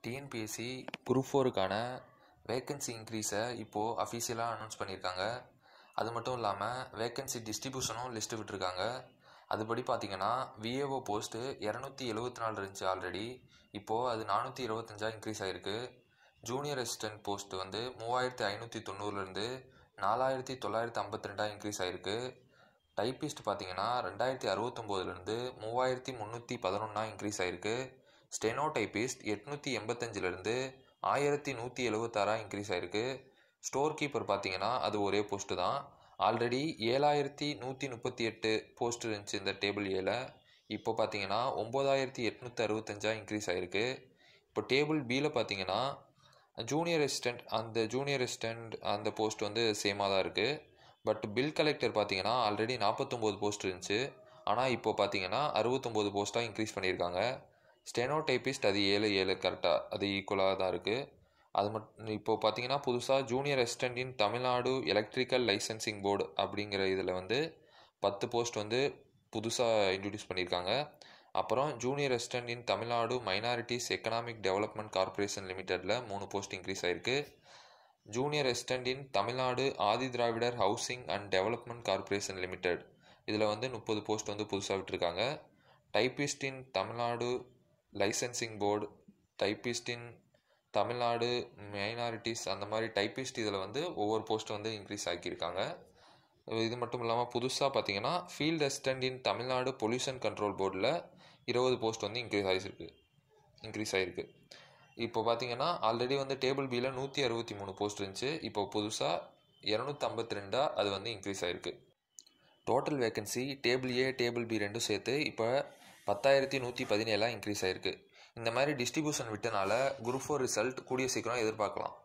TNPSC group ஃபோருக்கான vacancy இன்க்ரீஸை இப்போது அஃபீஷியலாக அனௌன்ஸ் பண்ணியிருக்காங்க அது மட்டும் இல்லாமல் வேக்கன்சி டிஸ்ட்ரிபியூஷனும் லிஸ்ட்டு விட்டுருக்காங்க அதுபடி பார்த்தீங்கன்னா விஏஓ போஸ்ட்டு இரநூத்தி எழுபத்தி நாலு இருந்துச்சு ஆல்ரெடி இப்போது அது நானூற்றி இருபத்தஞ்சா இன்க்ரீஸ் ஆகிருக்கு ஜூனியர் அசிஸ்டன்ட் போஸ்ட் வந்து மூவாயிரத்தி ஐநூற்றி தொண்ணூறுலேருந்து நாலாயிரத்தி தொள்ளாயிரத்தி ஐம்பத்தி ரெண்டாக இன்க்ரீஸ் ஆகிருக்கு டைப்பிஸ்ட் பார்த்தீங்கன்னா ரெண்டாயிரத்தி அறுபத்தொம்போதுலேருந்து மூவாயிரத்தி முந்நூற்றி பதினொன்றா இன்க்ரீஸ் ஆகிருக்கு ஸ்டெனோ டைப்பிஸ்ட் எட்நூற்றி எண்பத்தஞ்சிலேருந்து ஆயிரத்தி நூற்றி எழுபத்தாறா இன்க்ரீஸ் ஆகிருக்கு ஸ்டோர் கீப்பர் பார்த்தீங்கன்னா அது ஒரே போஸ்ட்டு தான் ஆல்ரெடி ஏழாயிரத்தி நூற்றி முப்பத்தி எட்டு போஸ்ட் இருந்துச்சு இந்த டேபிள் ஏல இப்போ பார்த்தீங்கன்னா ஒம்பதாயிரத்தி எட்நூற்றி அறுபத்தஞ்சா இன்க்ரீஸ் ஆகிருக்கு இப்போ டேபிள் பியில் பார்த்தீங்கன்னா ஜூனியர் அசிஸ்டண்ட் அந்த ஜூனியர் அசிஸ்டண்ட் அந்த போஸ்ட் வந்து சேமாக தான் இருக்குது பட் பில் கலெக்டர் பார்த்தீங்கன்னா ஆல்ரெடி நாற்பத்தொம்போது போஸ்ட் இருந்துச்சு ஆனால் இப்போ பார்த்தீங்கன்னா அறுபத்தொம்போது போஸ்ட்டாக இன்க்ரீஸ் பண்ணியிருக்காங்க ஸ்டெனோ டைப்பிஸ்ட் அது ஏழு ஏழு கரெக்டாக அது ஈக்குவலாக தான் இருக்குது அது மட்டும் இப்போ பார்த்தீங்கன்னா புதுசாக junior assistant in Tamil Nadu electrical licensing board அப்படிங்கிற இதில் வந்து பத்து போஸ்ட் வந்து புதுசாக இன்ட்ரடியூஸ் பண்ணியிருக்காங்க அப்புறம் junior assistant in Tamil Nadu minorities economic development corporation லிமிட்டடில் மூணு போஸ்ட் இன்க்ரீஸ் ஆயிருக்கு junior assistant in Tamil Nadu Adi Dravidar housing and development corporation limited இதில் வந்து முப்பது போஸ்ட் வந்து புதுசாக விட்டுருக்காங்க typist in Tamil Nadu licensing board typist in Tamil Nadu minorities அந்த மாதிரி டைப்பிஸ்ட் இதில் வந்து ஒவ்வொரு போஸ்ட் வந்து இன்க்ரீஸ் ஆக்கியிருக்காங்க இது மட்டும் இல்லாமல் புதுசாக பார்த்தீங்கன்னா field assistant in Tamil Nadu pollution control போர்டில் இருபது போஸ்ட் வந்து இன்க்ரீஸ் ஆகிருக்கு இன்க்ரீஸ் ஆகிருக்கு இப்போ பார்த்தீங்கன்னா ஆல்ரெடி வந்து டேபிள் பியில் நூற்றி அறுபத்தி மூணு போஸ்ட் இருந்துச்சு இப்போ புதுசாக இரநூத்தம்பத்தி ரெண்டாக அது வந்து இன்க்ரீஸ் ஆகிருக்கு total vacancy table A table B ரெண்டும் சேர்த்து இப்போ பத்தாயிரத்தி நூற்றி பதினேழாக இன்க்ரீஸ் ஆகிருக்கு இந்த மாதிரி டிஸ்ட்ரிபியூஷன் விட்டனால குரூப் ஃபோர் ரிசல்ட் கூடிய சீக்கிரம் எதிர்பார்க்கலாம்